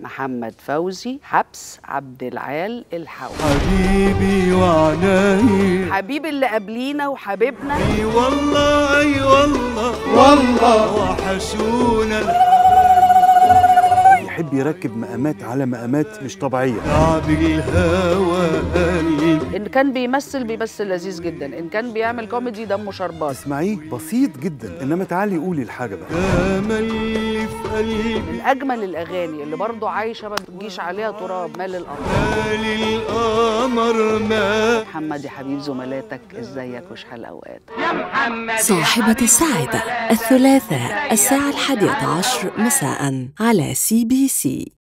محمد فوزي حبس عبد العال الحوي حبيبي وعناي حبيب اللي قبلينا وحبيبنا اي والله اي والله والله وحشونا يحب يركب مقامات على مقامات مش طبيعيه تعب الهوى قلبي ان كان بيمثل بيمثل لذيذ جدا ان كان بيعمل كوميدي دمه شربات تسمعيه بسيط جدا انما تعالي قولي الحاجه بقى امل في قلبي من اجمل الاغاني اللي برضو عايشه ما بتجيش عليها تراب مال القمر مال القمر ما محمد يا حبيب زملاتك ازيك وشحال اوقات صاحبة السعادة الثلاثاء الساعة الحادية عشر مساء على سي بي سي